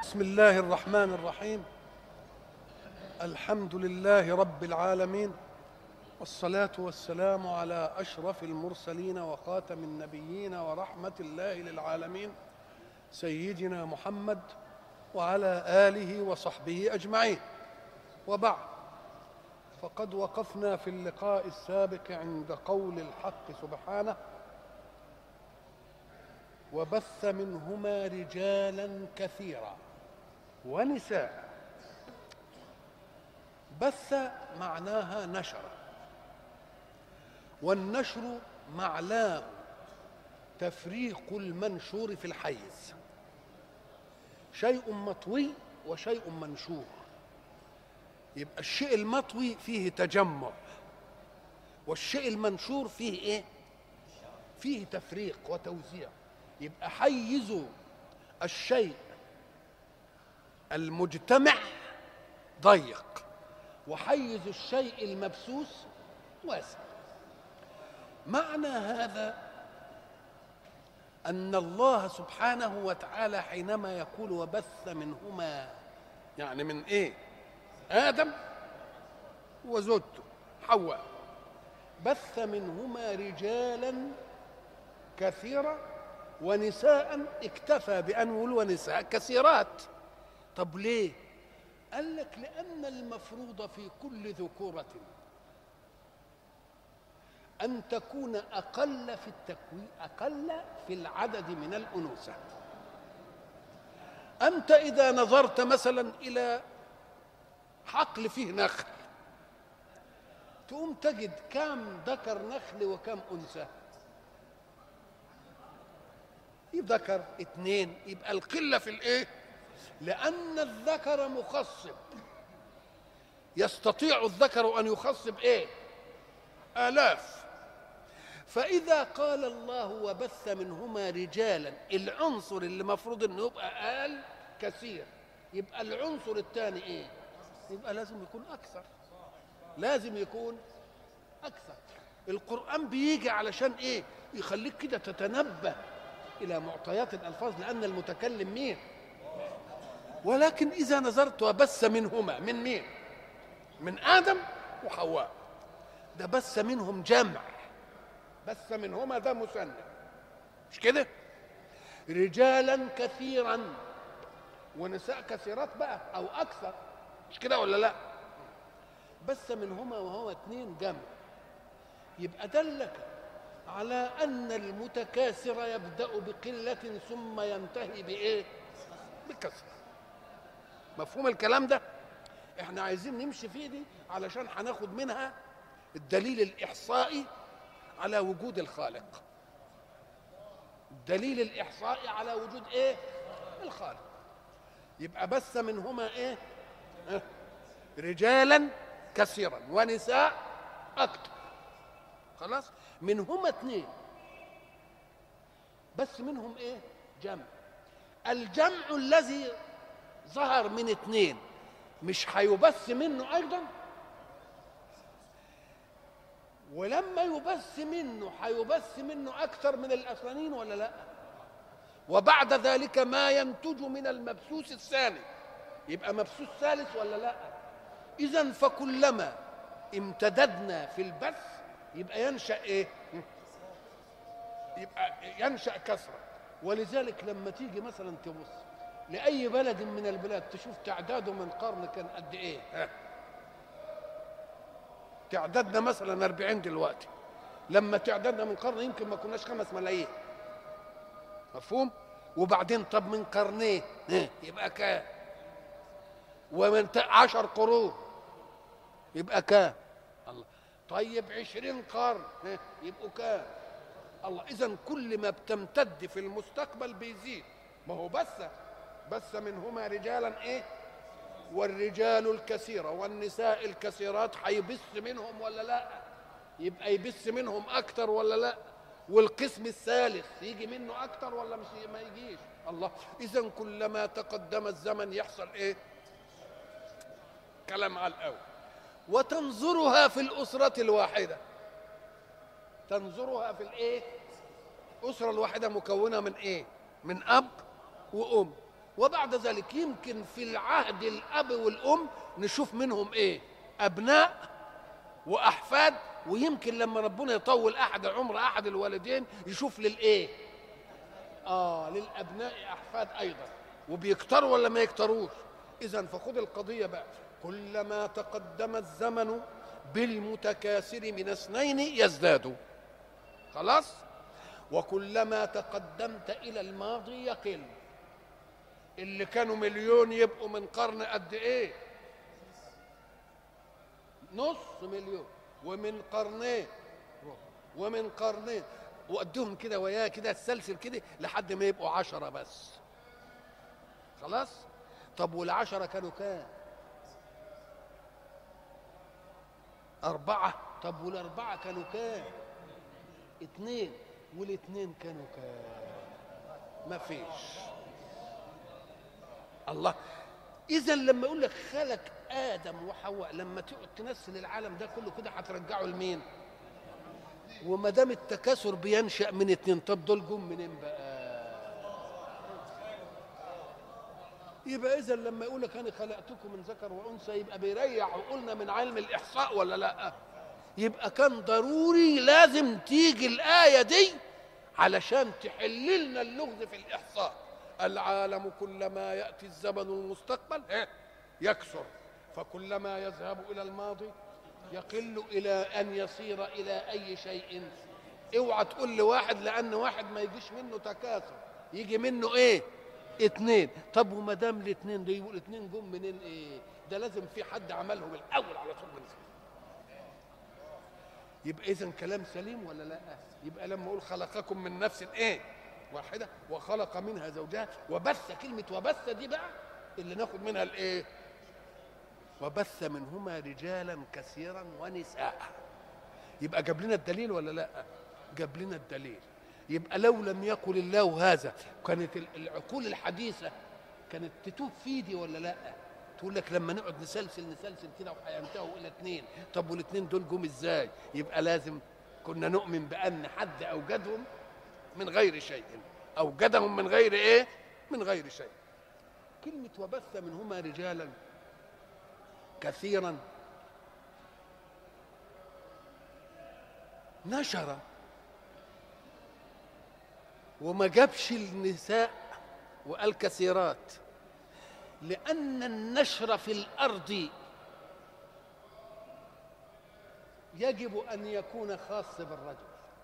بسم الله الرحمن الرحيم الحمد لله رب العالمين والصلاة والسلام على أشرف المرسلين وخاتم النبيين ورحمة الله للعالمين سيدنا محمد وعلى آله وصحبه أجمعين وبعد فقد وقفنا في اللقاء السابق عند قول الحق سبحانه وبث منهما رجالا كثيرا ونساء بث معناها نشر والنشر معناه تفريق المنشور في الحيز شيء مطوي وشيء منشور يبقى الشيء المطوي فيه تجمع والشيء المنشور فيه ايه فيه تفريق وتوزيع يبقى حيز الشيء المجتمع ضيق وحيز الشيء المبسوس واسع معنى هذا ان الله سبحانه وتعالى حينما يقول وبث منهما يعني من ايه ادم وزوجته حواء بث منهما رجالا كثيرا ونساء اكتفى بأن يقول ونساء كثيرات طب ليه قال لك لأن المفروض في كل ذكورة أن تكون أقل في التكوين أقل في العدد من الأنوثة أنت إذا نظرت مثلا إلى حقل فيه نخل تقوم تجد كم ذكر نخل وكم أنثى ذكر اثنين يبقى القله في الايه لان الذكر مخصب يستطيع الذكر ان يخصب ايه الاف فاذا قال الله وبث منهما رجالا العنصر اللي مفروض انه يبقى اقل كثير يبقى العنصر الثاني ايه يبقى لازم يكون اكثر لازم يكون اكثر القران بيجي علشان ايه يخليك كده تتنبه الى معطيات الالفاظ لان المتكلم مين ولكن اذا نظرت وبث منهما من مين من ادم وحواء ده بث منهم جمع بث منهما ده مثنى مش كده رجالا كثيرا ونساء كثيرات بقى او اكثر مش كده ولا لا بث منهما وهو اثنين جمع يبقى دلك على أن المتكاثر يبدأ بقلة ثم ينتهي بإيه؟ بكثرة مفهوم الكلام ده؟ احنا عايزين نمشي فيه دي علشان هناخد منها الدليل الإحصائي على وجود الخالق الدليل الإحصائي على وجود إيه؟ الخالق يبقى بث منهما إيه؟ اه رجالا كثيرا ونساء أكثر خلاص؟ منهما اثنين بس منهم ايه جمع الجمع الذي ظهر من اثنين مش هيبث منه ايضا ولما يبث منه هيبث منه اكثر من الاصلانين ولا لا وبعد ذلك ما ينتج من المبثوث الثاني يبقى مبثوث ثالث ولا لا اذا فكلما امتددنا في البث يبقى ينشا ايه يبقى ينشا كثره ولذلك لما تيجي مثلا تبص لاي بلد من البلاد تشوف تعداده من قرن كان قد ايه ها. تعدادنا مثلا 40 دلوقتي لما تعدادنا من قرن يمكن ما كناش خمس ملايين مفهوم وبعدين طب من قرنين يبقى كام ومن عشر قرون يبقى كام الله طيب عشرين قرن يبقوا كام الله اذا كل ما بتمتد في المستقبل بيزيد ما هو بث بث منهما رجالا ايه والرجال الكثيرة والنساء الكثيرات هيبث منهم ولا لا يبقى يبث منهم اكتر ولا لا والقسم الثالث يجي منه اكتر ولا مش ما يجيش الله اذا كلما تقدم الزمن يحصل ايه كلام على الاول وتنظرها في الأسرة الواحدة تنظرها في الإيه؟ الأسرة الواحدة مكونة من إيه؟ من أب وأم وبعد ذلك يمكن في العهد الاب والام نشوف منهم ايه ابناء واحفاد ويمكن لما ربنا يطول احد عمر احد الوالدين يشوف للايه اه للابناء احفاد ايضا وبيكتروا ولا ما يكتروش اذا فخذ القضيه بقى كلما تقدم الزمن بالمتكاثر من اثنين يزداد خلاص وكلما تقدمت الى الماضي يقل اللي كانوا مليون يبقوا من قرن قد ايه نص مليون ومن قرنين ومن قرنين وقدهم كده وياه كده السلسل كده لحد ما يبقوا عشرة بس خلاص طب والعشرة كانوا كام أربعة طب والأربعة كانوا كام اتنين والاتنين كانوا كام ما فيش الله اذا لما يقول لك خلق ادم وحواء لما تقعد تنسل العالم ده كله كده هترجعه لمين وما دام التكاثر بينشا من اتنين طب دول جم منين بقى يبقى اذا لما يقول لك انا خلقتكم من ذكر وانثى يبقى بيريح وقلنا من علم الاحصاء ولا لا يبقى كان ضروري لازم تيجي الايه دي علشان تحل لنا اللغز في الاحصاء العالم كلما ياتي الزمن المستقبل يكثر فكلما يذهب الى الماضي يقل الى ان يصير الى اي شيء اوعى تقول لواحد لان واحد ما يجيش منه تكاثر يجي منه ايه اتنين طب وما دام الاثنين دول يقول الاثنين جم منين ايه ده لازم في حد عملهم الاول على طول من يبقى اذا كلام سليم ولا لا يبقى لما اقول خلقكم من نفس ايه واحده وخلق منها زوجها وبث كلمه وبث دي بقى اللي ناخد منها الايه وبث منهما رجالا كثيرا ونساء يبقى جاب لنا الدليل ولا لا جاب لنا الدليل يبقى لو لم يقل الله هذا كانت العقول الحديثه كانت تتوب في دي ولا لا تقول لك لما نقعد نسلسل نسلسل كده وهينتهوا الى اثنين طب والاثنين دول جم ازاي يبقى لازم كنا نؤمن بان حد اوجدهم من غير شيء اوجدهم من غير ايه من غير شيء كلمه وبث منهما رجالا كثيرا نشر وما جابش النساء وقال كثيرات لأن النشر في الأرض يجب أن يكون خاص بالرجل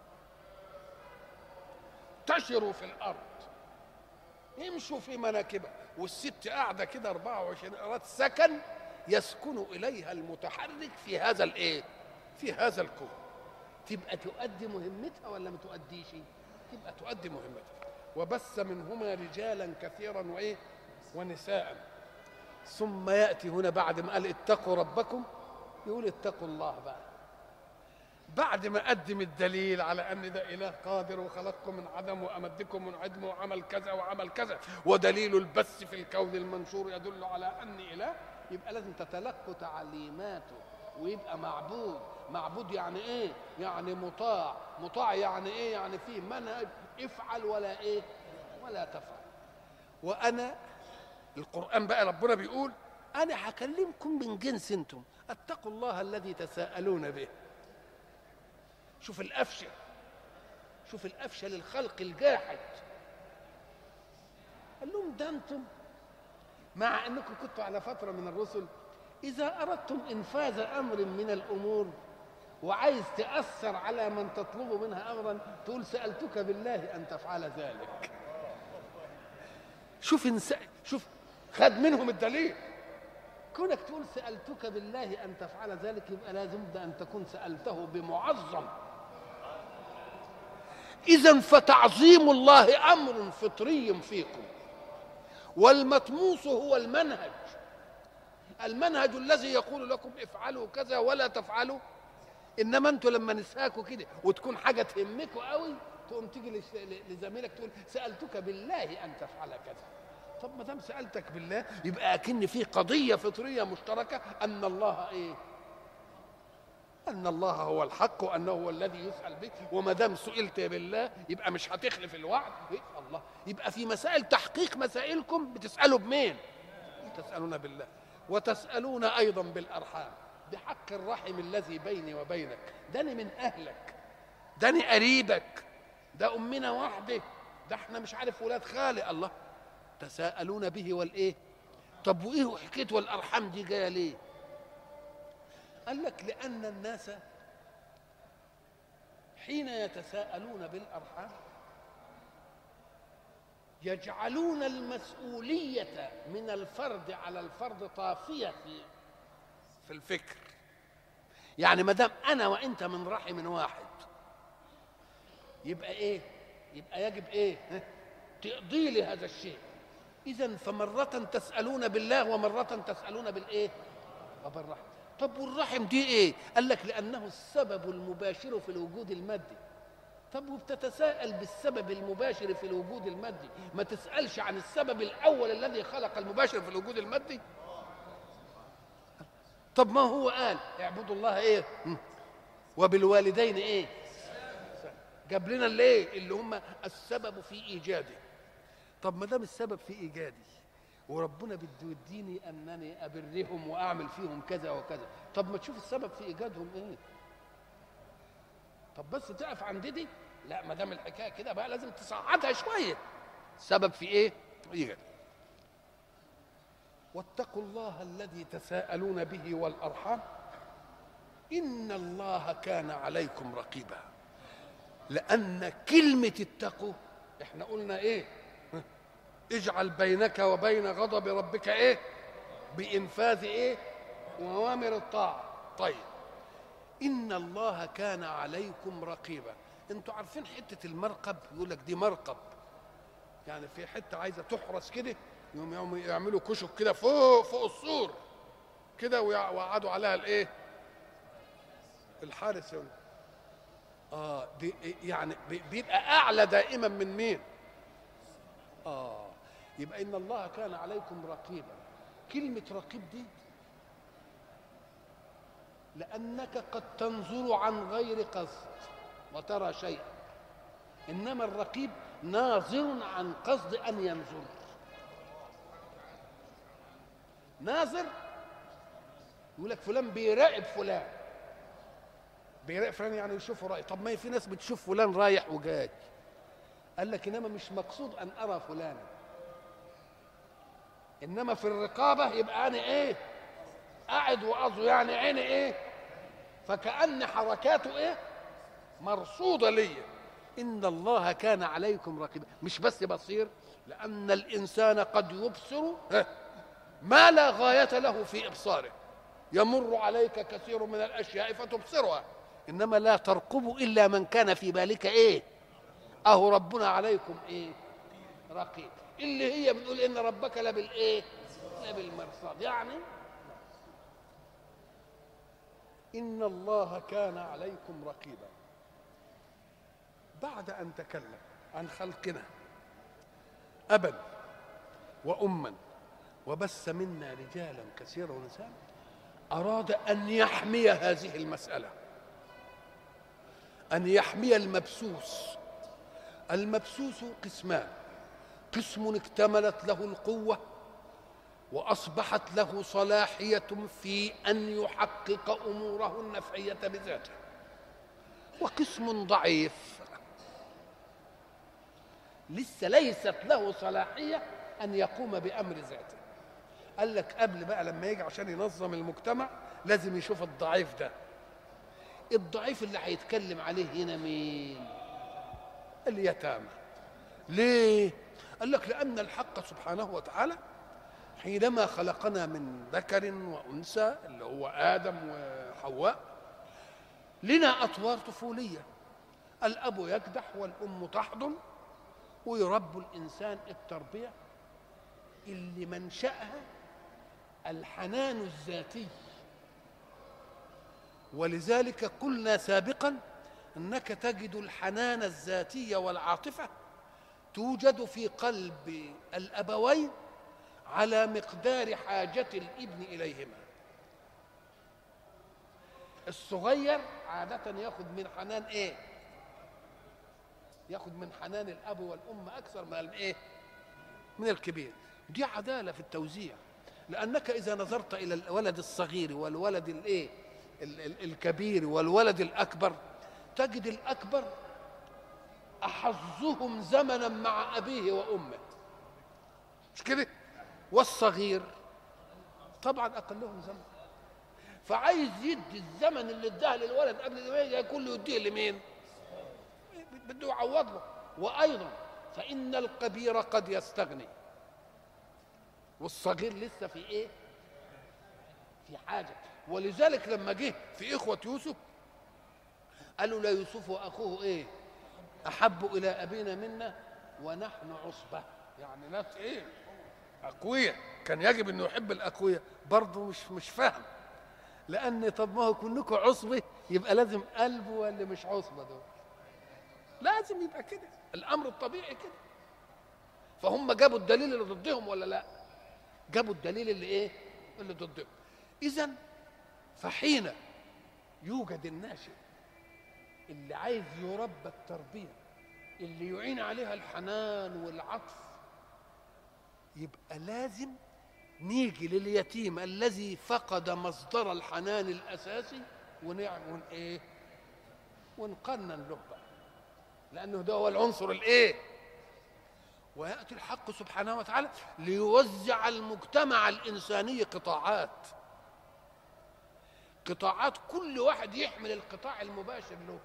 انتشروا في الأرض يمشوا في مناكبها والست قاعدة كده 24 قرات سكن يسكن إليها المتحرك في هذا الإيه؟ في هذا الكون تبقى تؤدي مهمتها ولا ما تؤديش؟ تبقى تؤدي مهمتها وبث منهما رجالا كثيرا وايه ونساء ثم ياتي هنا بعد ما قال اتقوا ربكم يقول اتقوا الله بقى بعد ما قدم الدليل على ان ده اله قادر وخلقكم من عدم وامدكم من عدم وعمل كذا وعمل كذا ودليل البث في الكون المنشور يدل على اني اله يبقى لازم تتلقوا تعليماته ويبقى معبود معبود يعني ايه يعني مطاع مطاع يعني ايه يعني فيه منهج افعل ولا ايه ولا تفعل وانا القران بقى ربنا بيقول انا هكلمكم من جنس انتم اتقوا الله الذي تساءلون به شوف الافشه شوف الافشه للخلق الجاحد قال لهم ده انتم مع انكم كنتوا على فتره من الرسل اذا اردتم انفاذ امر من الامور وعايز تاثر على من تطلب منها امرا تقول سالتك بالله ان تفعل ذلك شوف انس... شوف خد منهم الدليل كونك تقول سالتك بالله ان تفعل ذلك يبقى لازم ان تكون سالته بمعظم اذا فتعظيم الله امر فطري فيكم والمطموس هو المنهج المنهج الذي يقول لكم افعلوا كذا ولا تفعلوا انما انتوا لما نساكوا كده وتكون حاجه تهمكوا قوي تقوم تيجي لزميلك تقول سالتك بالله ان تفعل كذا طب ما دام سالتك بالله يبقى اكن في قضيه فطريه مشتركه ان الله ايه ان الله هو الحق وانه هو الذي يسال به وما دام سئلت بالله يبقى مش هتخلف الوعد إيه؟ الله يبقى في مسائل تحقيق مسائلكم بتسالوا بمين تسالون بالله وتسالون ايضا بالارحام بحق الرحم الذي بيني وبينك داني من اهلك داني قريبك ده امنا واحده ده احنا مش عارف ولاد خالي الله تساءلون به والايه طب وايه حكايه والارحام دي جايه ليه قال لك لان الناس حين يتساءلون بالارحام يجعلون المسؤوليه من الفرد على الفرد طافيه في في الفكر يعني ما دام انا وانت من رحم واحد يبقى ايه يبقى يجب ايه ها؟ تقضي لي هذا الشيء اذا فمره تسالون بالله ومره تسالون بالايه وبالرحم طب والرحم دي ايه قال لك لانه السبب المباشر في الوجود المادي طب وبتتساءل بالسبب المباشر في الوجود المادي ما تسالش عن السبب الاول الذي خلق المباشر في الوجود المادي طب ما هو قال اعبدوا الله ايه م. وبالوالدين ايه جاب لنا الايه اللي هم السبب في ايجاده طب ما دام السبب في ايجادي وربنا بده يديني انني ابرهم واعمل فيهم كذا وكذا طب ما تشوف السبب في ايجادهم ايه طب بس تقف عند دي لا ما دام الحكايه كده بقى لازم تصعدها شويه السبب في ايه ايجاد واتقوا الله الذي تساءلون به والارحام ان الله كان عليكم رقيبا لان كلمه اتقوا احنا قلنا ايه اجعل بينك وبين غضب ربك ايه بانفاذ ايه اوامر الطاعه طيب ان الله كان عليكم رقيبا انتوا عارفين حته المرقب يقول لك دي مرقب يعني في حته عايزه تحرس كده يوم يوم يعملوا كشك كده فوق فوق السور كده ويقعدوا عليها الايه الحارس يقول اه دي يعني بيبقى اعلى دائما من مين اه يبقى ان الله كان عليكم رقيبا كلمه رقيب دي لانك قد تنظر عن غير قصد وترى شيئا انما الرقيب ناظر عن قصد ان ينظر ناظر يقول لك فلان بيراقب فلان بيراقب فلان يعني يشوفه رايح طب ما في ناس بتشوف فلان رايح وجاي قال لك انما مش مقصود ان ارى فلانا انما في الرقابه يبقى انا ايه قاعد وقصده يعني عيني ايه فكأن حركاته ايه مرصودة ليا إن الله كان عليكم رقيبا مش بس بصير لأن الإنسان قد يبصر ما لا غاية له في إبصاره يمر عليك كثير من الأشياء فتبصرها إنما لا ترقب إلا من كان في بالك إيه أهو ربنا عليكم إيه رقيب اللي هي بتقول إن ربك لبالإيه لبالمرصاد يعني إن الله كان عليكم رقيبا بعد أن تكلم عن خلقنا أبا وأما وبث منا رجالا كثيرا ونساء أراد أن يحمي هذه المسألة أن يحمي المبسوس المبسوس قسمان قسم اكتملت له القوة وأصبحت له صلاحية في أن يحقق أموره النفعية بذاته وقسم ضعيف لسه ليست له صلاحية أن يقوم بأمر ذاته قال لك قبل بقى لما يجي عشان ينظم المجتمع لازم يشوف الضعيف ده الضعيف اللي هيتكلم عليه هنا مين اليتامى ليه قال لك لأن الحق سبحانه وتعالى حينما خلقنا من ذكر وأنثى اللي هو آدم وحواء لنا أطوار طفولية الأب يكدح والأم تحضن ويربوا الإنسان التربية اللي منشأها الحنان الذاتي ولذلك قلنا سابقا انك تجد الحنان الذاتي والعاطفه توجد في قلب الابوين على مقدار حاجه الابن اليهما الصغير عادة ياخد من حنان ايه ياخد من حنان الاب والام اكثر من الايه من الكبير دي عدالة في التوزيع لأنك إذا نظرت إلى الولد الصغير والولد الإيه ال- ال- الكبير والولد الأكبر تجد الأكبر أحظهم زمنا مع أبيه وأمه مش كده والصغير طبعا أقلهم زمن فعايز يدي الزمن اللي اداه للولد قبل ما يجي كله يديه لمين بده يعوض له وأيضا فإن الكبير قد يستغني والصغير لسه في ايه في حاجه ولذلك لما جه في اخوه يوسف قالوا لا يوسف واخوه ايه احب الى ابينا منا ونحن عصبه يعني ناس ايه اقوياء كان يجب انه يحب الاقوياء برضه مش مش فاهم لان طب ما هو كلكم عصبه يبقى لازم قلبه واللي مش عصبه دول لازم يبقى كده الامر الطبيعي كده فهم جابوا الدليل اللي ضدهم ولا لا جابوا الدليل اللي ايه اللي ضدهم اذا فحين يوجد الناشئ اللي عايز يربى التربيه اللي يعين عليها الحنان والعطف يبقى لازم نيجي لليتيم الذي فقد مصدر الحنان الاساسي ونعمل ايه ونقنن له بقى لانه ده هو العنصر الايه وياتي الحق سبحانه وتعالى ليوزع المجتمع الانساني قطاعات قطاعات كل واحد يحمل القطاع المباشر له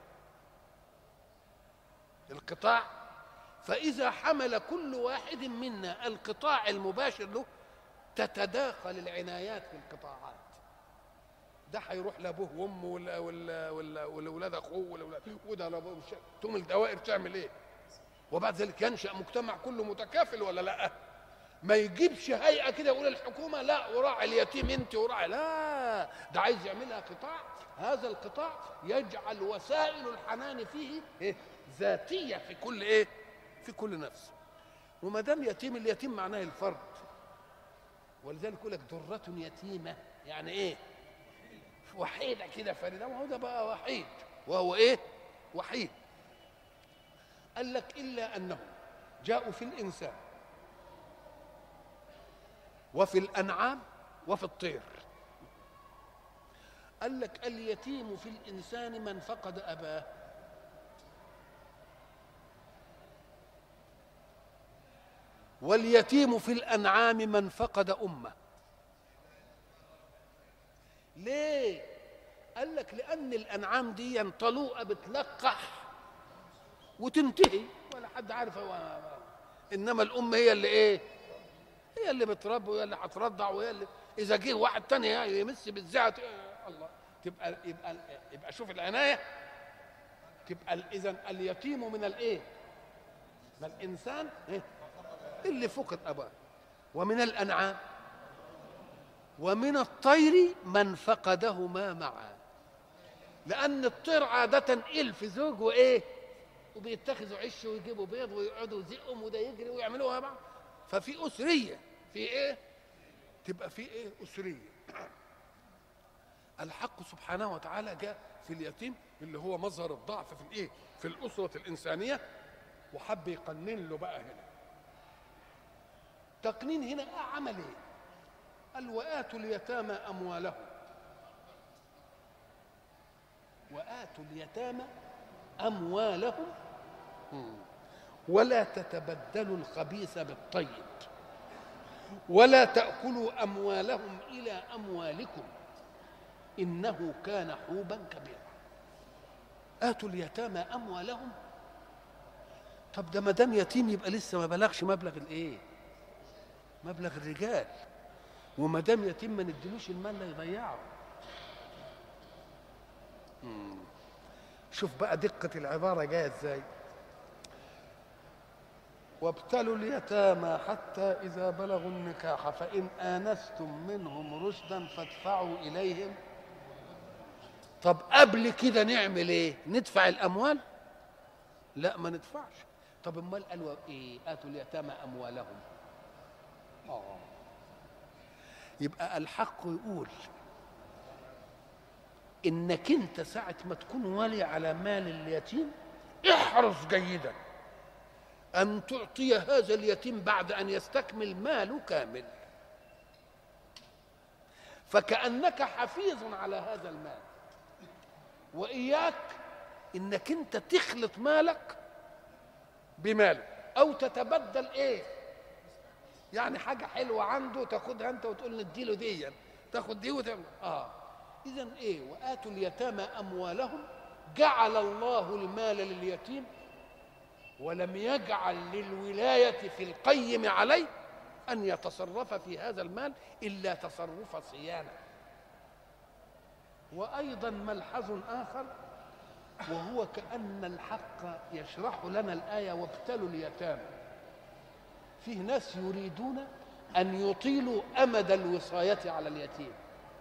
القطاع فاذا حمل كل واحد منا القطاع المباشر له تتداخل العنايات في القطاعات ده هيروح لابوه وامه ولا ولا ولا ولاولاد اخوه ولا ولاد وده لابوه مش تقوم الدوائر تعمل ايه؟ وبعد ذلك ينشا مجتمع كله متكافل ولا لا ما يجيبش هيئه كده يقول الحكومه لا وراعي اليتيم انت وراعي لا ده عايز يعملها قطاع هذا القطاع يجعل وسائل الحنان فيه إيه؟ ذاتيه في كل ايه في كل نفس وما دام يتيم اليتيم معناه الفرد ولذلك يقول لك ذرة يتيمة يعني ايه وحيدة كده فريدة وهو ده بقى وحيد وهو ايه وحيد قال لك إلا أنهم جاءوا في الإنسان وفي الأنعام وفي الطير قال لك اليتيم في الإنسان من فقد أباه واليتيم في الأنعام من فقد أمه ليه؟ قال لك لأن الأنعام دي طلوقة بتلقح وتنتهي ولا حد عارف هو انما الام هي اللي ايه هي اللي بتربي وهي اللي هترضع وهي اللي اذا جه واحد تاني يمس بالزعه الله تبقى يبقى يبقى شوف العنايه تبقى اذا اليتيم من الايه من الانسان إيه؟ اللي فقد اباه ومن الانعام ومن الطير من فقدهما معا لان الطير عاده الف زوج وايه وبيتخذوا عش ويجيبوا بيض ويقعدوا يزقهم وده يجري ويعملوها بعض ففي أسرية في إيه؟ تبقى في إيه؟ أسرية الحق سبحانه وتعالى جاء في اليتيم اللي هو مظهر الضعف في الإيه؟ في الأسرة الإنسانية وحب يقنن له بقى هنا تقنين هنا عمل إيه؟ قال وآتوا اليتامى أموالهم وآتوا اليتامى أموالهم ولا تتبدلوا الخبيث بالطيب ولا تأكلوا أموالهم إلى أموالكم إنه كان حوبا كبيرا آتوا اليتامى أموالهم طب ده ما دام يتيم يبقى لسه ما بلغش مبلغ الايه؟ مبلغ الرجال وما دام يتيم ما نديلوش المال لا يضيعه مم. شوف بقى دقة العبارة جاية ازاي وابتلوا اليتامى حتى إذا بلغوا النكاح فإن آنستم منهم رشدا فادفعوا إليهم طب قبل كده نعمل ايه ندفع الأموال لا ما ندفعش طب امال قالوا ايه آتوا اليتامى أموالهم آه. يبقى الحق يقول انك انت ساعه ما تكون ولي على مال اليتيم احرص جيدا ان تعطي هذا اليتيم بعد ان يستكمل ماله كامل فكانك حفيظ على هذا المال واياك انك انت تخلط مالك بماله او تتبدل ايه يعني حاجه حلوه عنده تاخدها انت وتقول نديله دي تاخد دي وتعمل اه اذا ايه واتوا اليتامى اموالهم جعل الله المال لليتيم ولم يجعل للولايه في القيم عليه ان يتصرف في هذا المال الا تصرف صيانه وايضا ملحظ اخر وهو كان الحق يشرح لنا الايه وابتلوا اليتامى فيه ناس يريدون ان يطيلوا امد الوصايه على اليتيم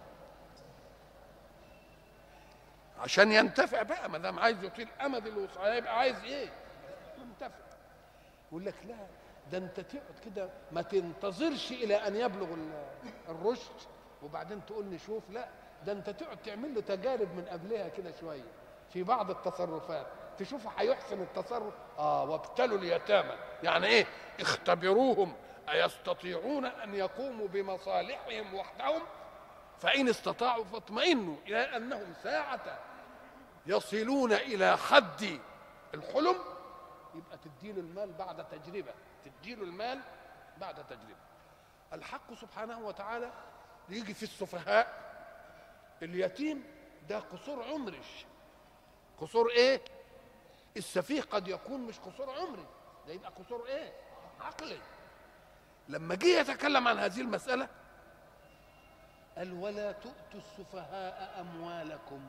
عشان ينتفع بقى ما دام عايز يطيل امد الوصايه يبقى عايز ايه؟ ينتفع يقول لك لا ده انت تقعد كده ما تنتظرش الى ان يبلغ الرشد وبعدين تقول نشوف لا ده انت تقعد تعمل له تجارب من قبلها كده شويه في بعض التصرفات تشوف هيحسن التصرف اه وابتلوا اليتامى يعني ايه اختبروهم ايستطيعون ان يقوموا بمصالحهم وحدهم فان استطاعوا فاطمئنوا الى انهم ساعه يصلون الى حد الحلم يبقى تديله المال بعد تجربه تديله المال بعد تجربه الحق سبحانه وتعالى يجي في السفهاء اليتيم ده قصور عمرش قصور ايه السفيه قد يكون مش قصور عمري ده يبقى قصور ايه عقلي لما جه يتكلم عن هذه المساله قال ولا تؤتوا السفهاء اموالكم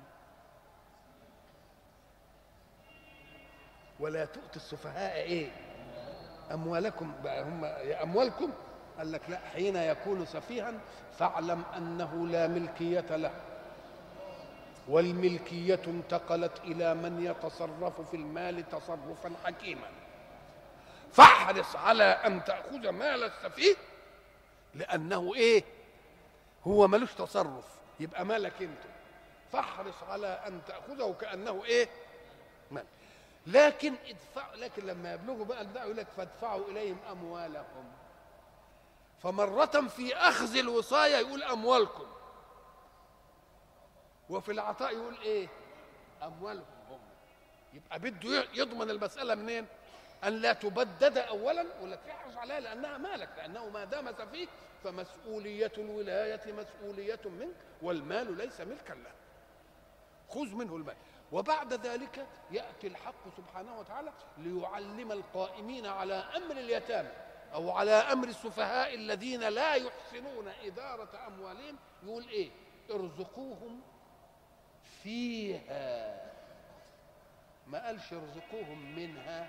ولا تؤتوا السفهاء ايه اموالكم بقى هم اموالكم قال لك لا حين يكون سفيها فاعلم انه لا ملكيه له والملكيه انتقلت الى من يتصرف في المال تصرفا حكيما فاحرص على ان تاخذ مال السفيه لانه ايه هو ملوش تصرف يبقى مالك انت فاحرص على ان تاخذه كانه ايه مال لكن ادفع لكن لما يبلغوا بقى الدعوه يقول لك فادفعوا اليهم اموالهم فمرة في أخذ الوصاية يقول أموالكم وفي العطاء يقول إيه أموالهم هم يبقى بده يضمن المسألة منين أن لا تبدد أولا ولا تحرص عليها لأنها مالك لأنه ما دام سفيك فمسؤولية الولاية مسؤولية منك والمال ليس ملكا له خذ منه المال وبعد ذلك يأتي الحق سبحانه وتعالى ليعلم القائمين على أمر اليتامى أو على أمر السفهاء الذين لا يحسنون إدارة أموالهم يقول إيه ارزقوهم فيها ما قالش ارزقوهم منها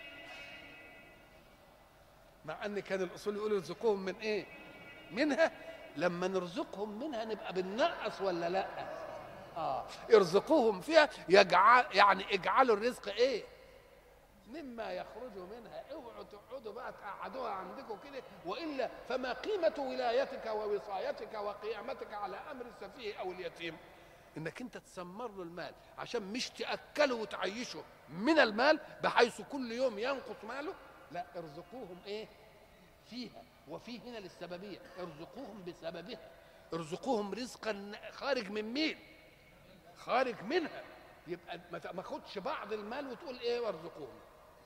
مع ان كان الاصول يقول ارزقوهم من ايه منها لما نرزقهم منها نبقى بننقص ولا لا اه ارزقوهم فيها يجعل يعني اجعلوا الرزق ايه مما يخرج منها اوعوا تقعدوا بقى تقعدوها عندكم كده والا فما قيمه ولايتك ووصايتك وقيامتك على امر السفيه او اليتيم انك انت تسمر له المال عشان مش تاكله وتعيشه من المال بحيث كل يوم ينقص ماله لا ارزقوهم ايه فيها وفي هنا للسببيه ارزقوهم بسببها ارزقوهم رزقا خارج من مين خارج منها يبقى ما خدش بعض المال وتقول ايه وارزقوهم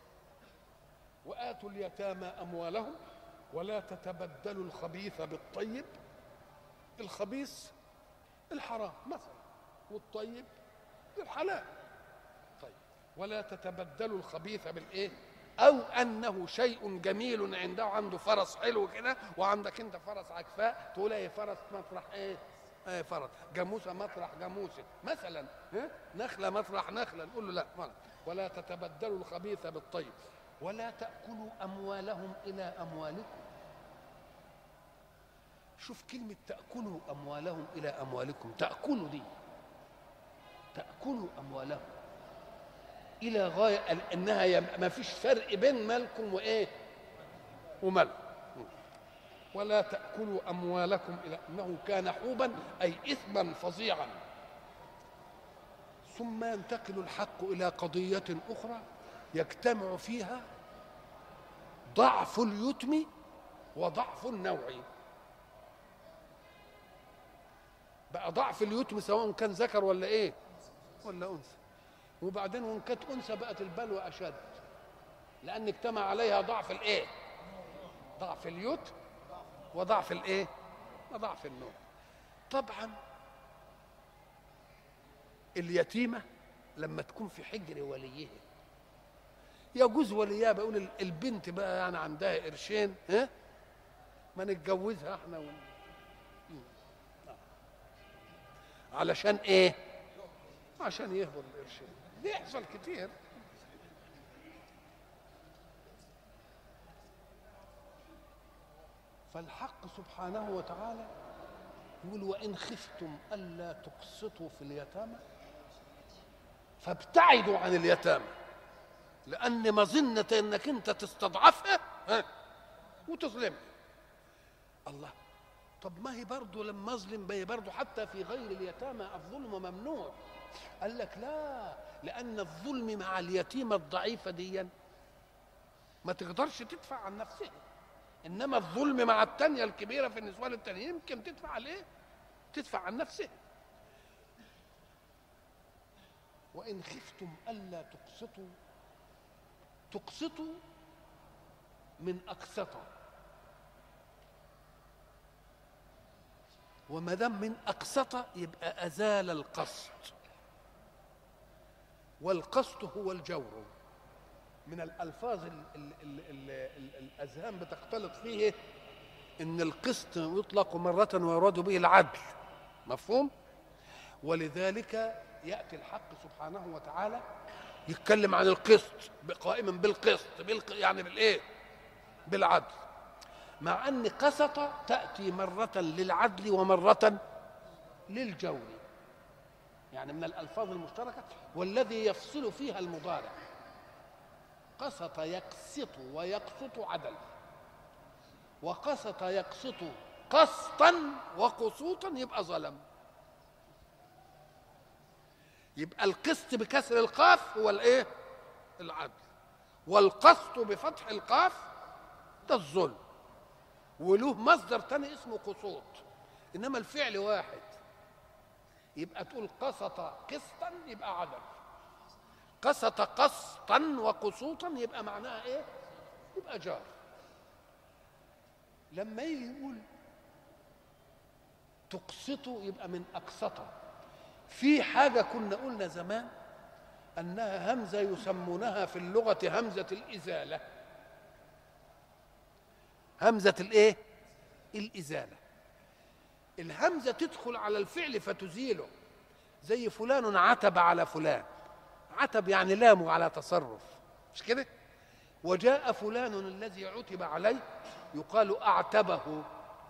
واتوا اليتامى اموالهم ولا تتبدلوا الخبيث بالطيب الخبيث الحرام مثلا والطيب الحلال طيب ولا تتبدلوا الخبيث بالايه او انه شيء جميل عنده عنده فرس حلو كده وعندك انت فرس عكفاء تقول ايه فرس مطرح ايه ايه فرس جاموسه مطرح جاموسه مثلا ها نخله مطرح نخله نقول له لا ولا تتبدلوا الخبيث بالطيب ولا تاكلوا اموالهم الى اموالكم شوف كلمة تأكلوا أموالهم إلى أموالكم تأكلوا دي تأكلوا أموالهم إلى غاية أنها ما فيش فرق بين مالكم وإيه ومال ولا تأكلوا أموالكم إلى أنه كان حوبا أي إثما فظيعا ثم ينتقل الحق الى قضيه اخرى يجتمع فيها ضعف اليتم وضعف النوعي بقى ضعف اليتم سواء كان ذكر ولا ايه ولا انثى وبعدين وان كانت انثى بقت البلوى اشد لان اجتمع عليها ضعف الايه ضعف اليتم وضعف الايه وضعف النوم طبعا اليتيمه لما تكون في حجر وليها يجوز وليها بقول البنت بقى يعني عندها قرشين ها ما نتجوزها احنا ون... علشان ايه عشان يهبط القرشين بيحصل كتير فالحق سبحانه وتعالى يقول وإن خفتم ألا تقسطوا في اليتامى فابتعدوا عن اليتامى لأن مظنة إنك أنت تستضعفها ها وتظلمها الله طب ما هي برضه لما أظلم ما هي برضه حتى في غير اليتامى الظلم ممنوع قال لك لا لأن الظلم مع اليتيمة الضعيفة دي ما تقدرش تدفع عن نفسها انما الظلم مع التانية الكبيرة في النسوان التانيين يمكن تدفع عليه تدفع عن نفسها وإن خفتم ألا تقسطوا تقسطوا من أقسطة وما دام من أقسط يبقى أزال القسط والقسط هو الجور من الألفاظ ال ال ال ال ال الأذهان بتختلط فيه إن القسط يطلق مرة ويراد به العدل مفهوم؟ ولذلك يأتي الحق سبحانه وتعالى يتكلم عن القسط قائما بالقسط بالق... يعني بالايه بالعدل مع ان قسط تاتي مره للعدل ومره للجور يعني من الالفاظ المشتركه والذي يفصل فيها المضارع قسط يقسط ويقسط عدل وقسط يقسط قسطا وقسوطا يبقى ظلم يبقى القسط بكسر القاف هو الايه العدل والقسط بفتح القاف ده الظلم وله مصدر تاني اسمه قسوط انما الفعل واحد يبقى تقول قسط قسطا يبقى عدل قسط قسطا وقسوطا يبقى معناها ايه يبقى جار لما يجي يقول تقسطه يبقى من اقسطه في حاجة كنا قلنا زمان أنها همزة يسمونها في اللغة همزة الإزالة همزة الإيه؟ الإزالة الهمزة تدخل على الفعل فتزيله زي فلان عتب على فلان عتب يعني لامه على تصرف مش كده وجاء فلان الذي عتب عليه يقال أعتبه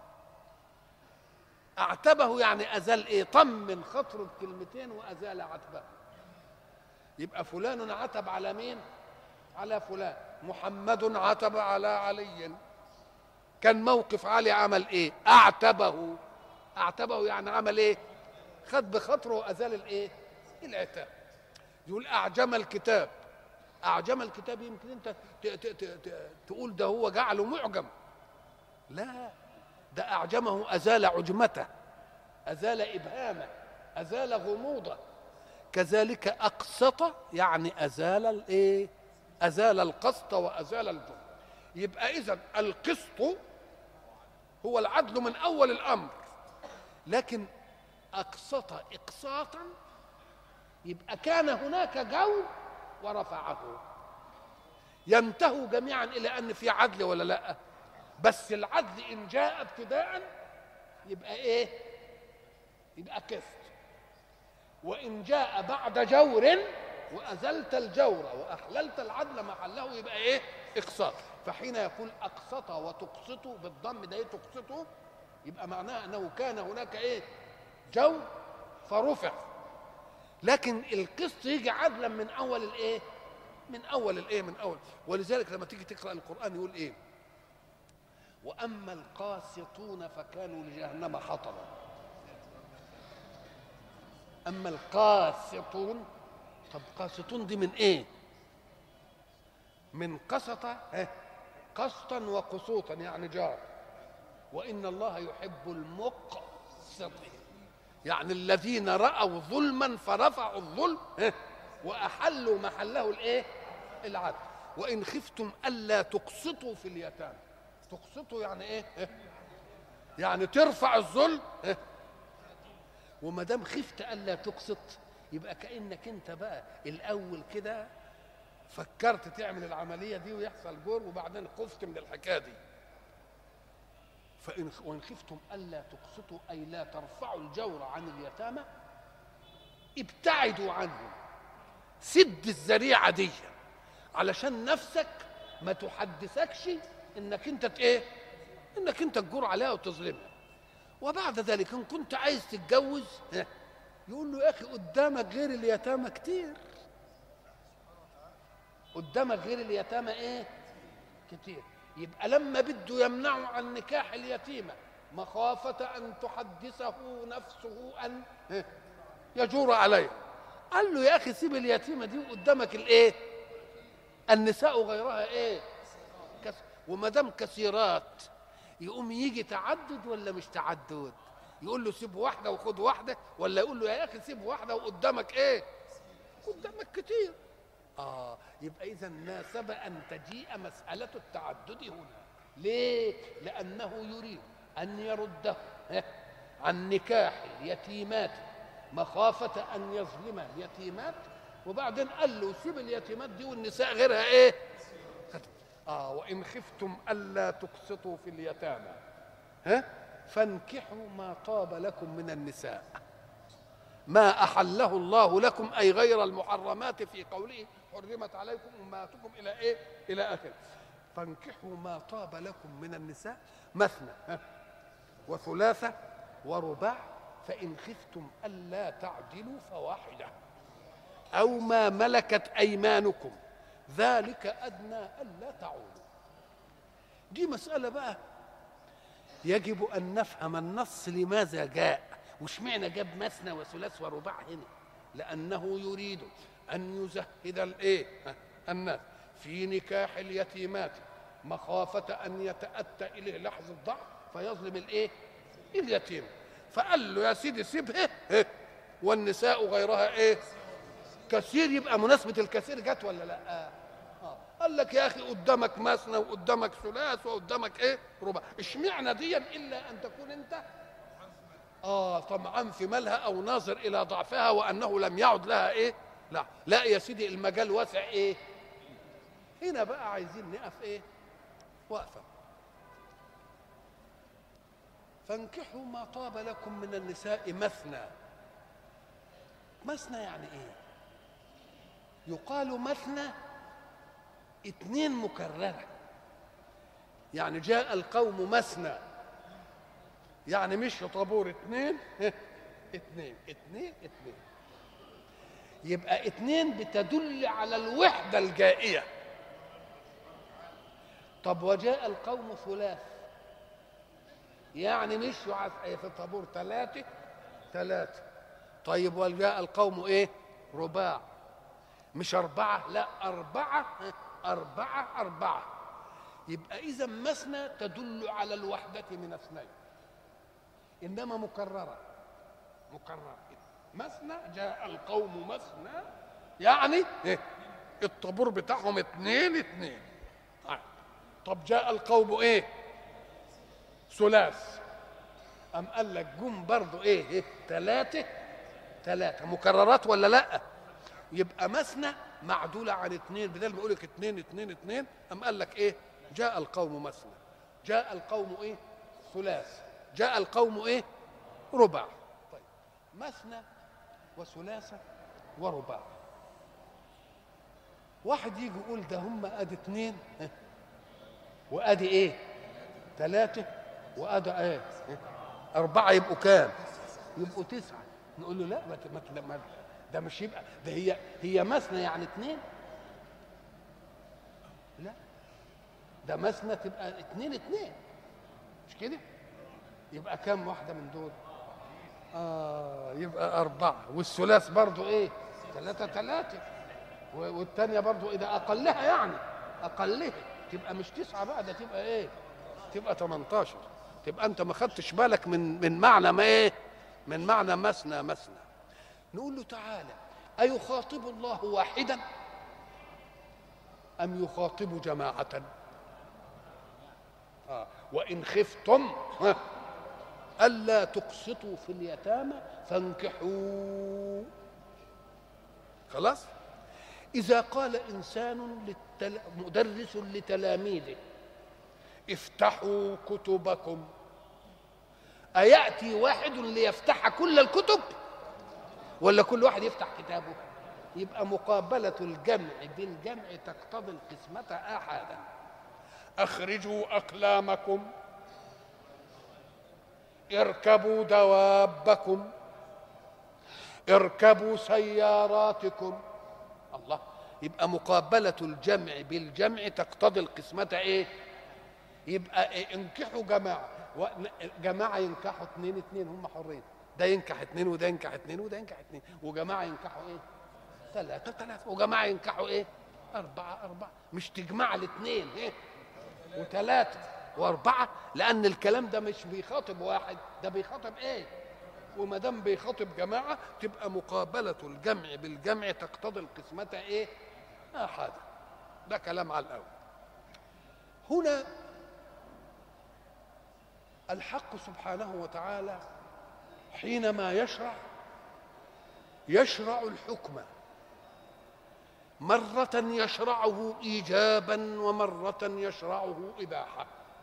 اعتبه يعني ازال ايه طمن خطر بكلمتين وازال عتبه يبقى فلان عتب على مين على فلان محمد عتب على علي كان موقف علي عمل ايه اعتبه اعتبه يعني عمل ايه خد بخطره وازال الايه العتاب يقول اعجم الكتاب اعجم الكتاب يمكن انت ت- ت- ت- ت- تقول ده هو جعله معجم لا ده أعجمه أزال عجمته أزال إبهامه أزال غموضه كذلك أقسط يعني أزال الإيه؟ أزال القسط وأزال الجرم يبقى إذا القسط هو العدل من أول الأمر لكن أقسط إقساطا يبقى كان هناك جو ورفعه ينتهوا جميعا إلى أن في عدل ولا لأ بس العدل ان جاء ابتداء يبقى ايه يبقى قسط وان جاء بعد جور وازلت الجور واحللت العدل محله يبقى ايه اقساط فحين يقول اقسط وتقسط بالضم ده ايه تقسطه يبقى معناه انه كان هناك ايه جور فرفع لكن القسط يجي عدلا من اول الايه من اول الايه من اول ولذلك لما تيجي تقرا القران يقول ايه واما القاسطون فكانوا لجهنم حطبا اما القاسطون طب قاسطون دي من ايه من قسط ها قسطا وقسوطا يعني جار وان الله يحب المقسطين يعني الذين راوا ظلما فرفعوا الظلم ها واحلوا محله الايه العدل وان خفتم الا تقسطوا في اليتامى تقسطوا يعني ايه ها؟ يعني ترفع الظلم ها؟ وما دام خفت الا تقسط يبقى كانك انت بقى الاول كده فكرت تعمل العمليه دي ويحصل جور وبعدين خفت من الحكايه دي فإن وإن خفتم ألا تقسطوا أي لا ترفعوا الجور عن اليتامى ابتعدوا عنهم سد الذريعة دي علشان نفسك ما تحدثكش انك انت ت- ايه انك انت تجور عليها وتظلمها وبعد ذلك ان كنت عايز تتجوز ها، يقول له يا اخي قدامك غير اليتامى كتير قدامك غير اليتامى ايه كتير يبقى لما بده يمنعه عن نكاح اليتيمه مخافه ان تحدثه نفسه ان ها، يجور عليه قال له يا اخي سيب اليتيمه دي وقدامك الايه النساء غيرها ايه كس... وما دام كثيرات يقوم يجي تعدد ولا مش تعدد يقول له سيب واحده وخد واحده ولا يقول له يا اخي سيب واحده وقدامك ايه قدامك كتير اه يبقى اذا ناسب ان تجيء مساله التعدد هنا ليه لانه يريد ان يرده ها، عن نكاح اليتيمات مخافه ان يظلم اليتيمات وبعدين قال له سيب اليتيمات دي والنساء غيرها ايه اه وان خفتم الا تقسطوا في اليتامى ها فانكحوا ما طاب لكم من النساء ما احله الله لكم اي غير المحرمات في قوله حرمت عليكم امهاتكم الى ايه الى اخره فانكحوا ما طاب لكم من النساء مثنى ها؟ وثلاثه ورباع فان خفتم الا تعدلوا فواحده او ما ملكت ايمانكم ذلك ادنى الا تعولوا دي مساله بقى يجب ان نفهم النص لماذا جاء واشمعنى جاب مثنى وثلاث ورباع هنا لانه يريد ان يزهد الايه ها، الناس في نكاح اليتيمات مخافه ان يتاتى اليه لحظه ضعف فيظلم الايه اليتيم فقال له يا سيدي سيبها ها، والنساء غيرها ايه كثير يبقى مناسبة الكثير جت ولا لا؟ آه. قال لك يا أخي قدامك مثنى وقدامك ثلاث وقدامك إيه؟ ربع، اشمعنى دي إلا أن تكون أنت آه طمعان في مالها أو ناظر إلى ضعفها وأنه لم يعد لها إيه؟ لا لا يا سيدي المجال واسع إيه؟ هنا بقى عايزين نقف إيه؟ وقفة فانكحوا ما طاب لكم من النساء مثنى مثنى يعني ايه يقال مثنى اتنين مكررة يعني جاء القوم مثنى يعني مش طابور اتنين اتنين اتنين اتنين يبقى اتنين بتدل على الوحدة الجائية طب وجاء القوم ثلاث يعني مشوا عس- في طابور ثلاثة ثلاثة طيب وجاء القوم ايه رباع مش أربعة لا أربعة أربعة أربعة يبقى إذا مثنى تدل على الوحدة من اثنين إنما مكررة مكررة مثنى جاء القوم مثنى يعني إيه؟ الطابور بتاعهم اتنين اتنين طيب. طب جاء القوم ايه ثلاث أم قال لك جم برضو ايه, إيه؟ ثلاثة ثلاثة مكررات ولا لا يبقى مثنى معدولة عن اثنين بدل ما يقول لك اثنين اثنين اثنين أم قال لك ايه جاء القوم مثنى جاء القوم ايه ثلاث جاء القوم ايه ربع طيب مثنى وثلاثة ورباع واحد يجي يقول ده هم ادي اثنين ها، وادي ايه ثلاثة وادي ايه ها، أربعة يبقوا كام؟ يبقوا تسعة نقول له لا ما ت- ما ت- ما ده مش يبقى ده هي هي مثنى يعني اثنين لا ده مثنى تبقى اثنين اثنين مش كده؟ يبقى كام واحدة من دول؟ آه يبقى أربعة والثلاث برضو إيه؟ ثلاثة ثلاثة و- والتانية برضو إذا أقلها يعني أقلها تبقى مش تسعة بقى ده تبقى إيه؟ تبقى 18 تبقى أنت ما خدتش بالك من من معنى ما إيه؟ من معنى مثنى مثنى نقول له تعالى أيخاطب الله واحدا أم يخاطب جماعة آه. وإن خفتم ها، ألا تقسطوا في اليتامى فانكحوا خلاص إذا قال إنسان للتل... مدرس لتلاميذه افتحوا كتبكم أيأتي واحد ليفتح كل الكتب ولا كل واحد يفتح كتابه يبقى مقابلة الجمع بالجمع تقتضي القسمة آحادا أخرجوا أقلامكم اركبوا دوابكم اركبوا سياراتكم الله يبقى مقابلة الجمع بالجمع تقتضي القسمة ايه يبقى إيه؟ انكحوا جماعة و- جماعة ينكحوا اثنين اثنين هم حرين ده ينكح اثنين وده ينكح اثنين وده ينكح اثنين وجماعة ينكحوا ايه ثلاثة ثلاثة وجماعة ينكحوا ايه أربعة أربعة مش تجمع الاثنين ايه وثلاثة وأربعة لأن الكلام ده مش بيخاطب واحد ده بيخاطب إيه؟ وما دام بيخاطب جماعة تبقى مقابلة الجمع بالجمع تقتضي القسمة إيه؟ آحادا ده كلام على الأول هنا الحق سبحانه وتعالى حينما يشرع يشرع الحكم مرة يشرعه إيجابا ومرة يشرعه إباحة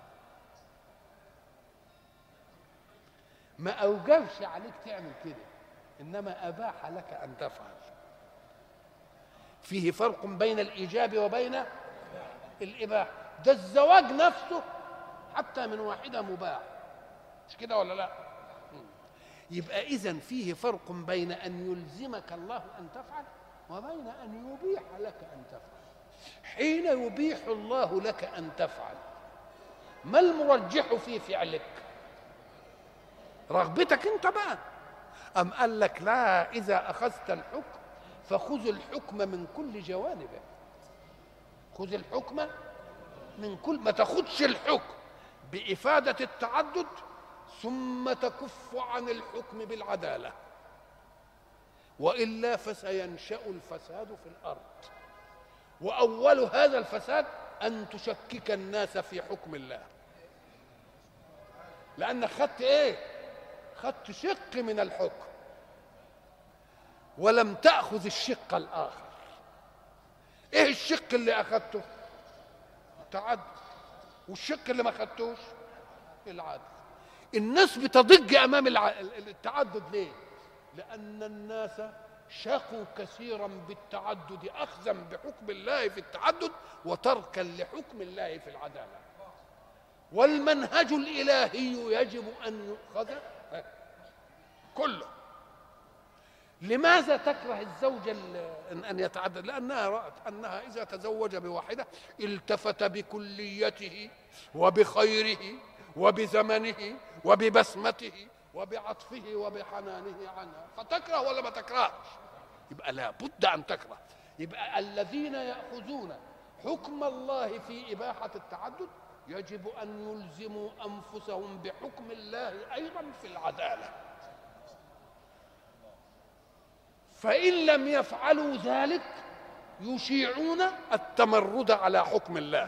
ما أوجبش عليك تعمل كده إنما أباح لك أن تفعل فيه فرق بين الإيجاب وبين الإباحة ده الزواج نفسه حتى من واحدة مباح مش كده ولا لا يبقى إذن فيه فرق بين أن يلزمك الله أن تفعل وبين أن يبيح لك أن تفعل حين يبيح الله لك أن تفعل ما المرجح في فعلك رغبتك انت بقى أم قال لك لا إذا أخذت الحكم فخذ الحكم من كل جوانبه خذ الحكم من كل ما تاخدش الحكم بإفادة التعدد ثم تكف عن الحكم بالعدالة وإلا فسينشأ الفساد في الأرض وأول هذا الفساد أن تشكك الناس في حكم الله لأنك خدت إيه؟ خدت شق من الحكم ولم تأخذ الشق الآخر إيه الشق اللي أخذته؟ التعدد والشق اللي ما خدتوش العدل الناس بتضج أمام الع... التعدد ليه؟ لأن الناس شقوا كثيرا بالتعدد أخذا بحكم الله في التعدد وتركا لحكم الله في العدالة والمنهج الإلهي يجب أن يؤخذ كله لماذا تكره الزوجة ال- أن يتعدد لأنها رأت أنها إذا تزوج بواحدة التفت بكليته وبخيره وبزمنه وببسمته وبعطفه وبحنانه عنها فتكره ولا ما تكرهش يبقى لابد أن تكره يبقى الذين يأخذون حكم الله في إباحة التعدد يجب أن يلزموا أنفسهم بحكم الله أيضا في العدالة فإن لم يفعلوا ذلك يشيعون التمرد على حكم الله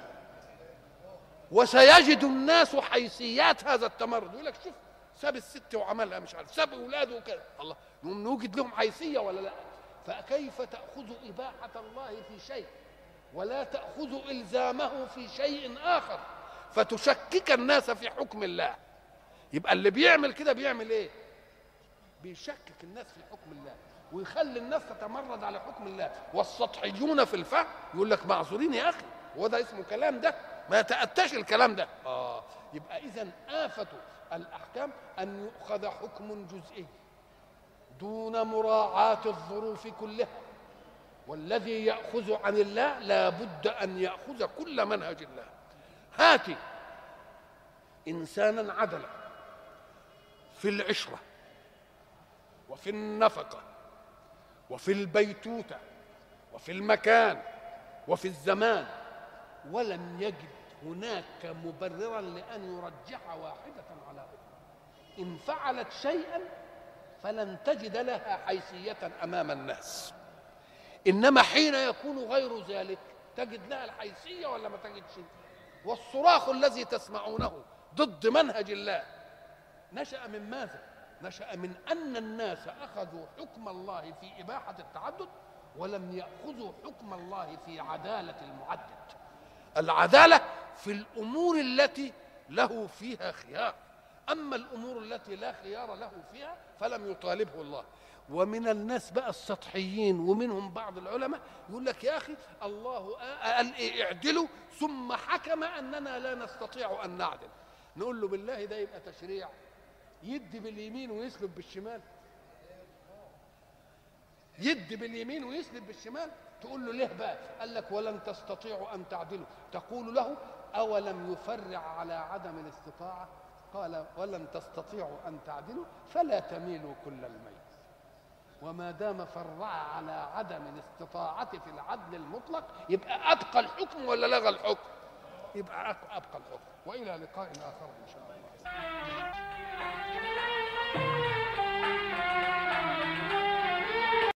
وسيجد الناس حيثيات هذا التمرد يقول لك شوف ساب الست وعملها مش عارف ساب اولاده وكده الله نقوم نوجد لهم حيثيه ولا لا فكيف تاخذ اباحه الله في شيء ولا تاخذ الزامه في شيء اخر فتشكك الناس في حكم الله يبقى اللي بيعمل كده بيعمل ايه بيشكك الناس في حكم الله ويخلي الناس تتمرد على حكم الله والسطحيون في الفهم يقول لك معذورين يا اخي هو ده اسمه كلام ده ما يتأتاش الكلام ده اه يبقى اذا آفة الاحكام ان يؤخذ حكم جزئي دون مراعاة الظروف كلها والذي يأخذ عن الله لا بد أن يأخذ كل منهج الله هاتي إنسانا عدلا في العشرة وفي النفقة وفي البيتوتة وفي المكان وفي الزمان ولم يجد هناك مبررا لأن يرجح واحدة على أخرى إن فعلت شيئا فلن تجد لها حيثية أمام الناس إنما حين يكون غير ذلك تجد لها الحيثية ولا ما تجدش والصراخ الذي تسمعونه ضد منهج الله نشأ من ماذا؟ نشأ من أن الناس أخذوا حكم الله في إباحة التعدد ولم يأخذوا حكم الله في عدالة المعدد العدالة في الأمور التي له فيها خيار أما الأمور التي لا خيار له فيها فلم يطالبه الله ومن الناس بقى السطحيين ومنهم بعض العلماء يقول لك يا أخي الله قال إيه اعدلوا ثم حكم أننا لا نستطيع أن نعدل نقول له بالله ده يبقى تشريع يدي باليمين ويسلب بالشمال يدي باليمين ويسلب بالشمال تقول له ليه بقى قال لك ولن تستطيعوا ان تعدلوا تقول له اولم يفرع على عدم الاستطاعه قال ولن تستطيعوا ان تعدلوا فلا تميلوا كل الميل وما دام فرع على عدم الاستطاعة في العدل المطلق يبقى أبقى الحكم ولا لغى الحكم يبقى أبقى الحكم وإلى لقاء آخر إن شاء الله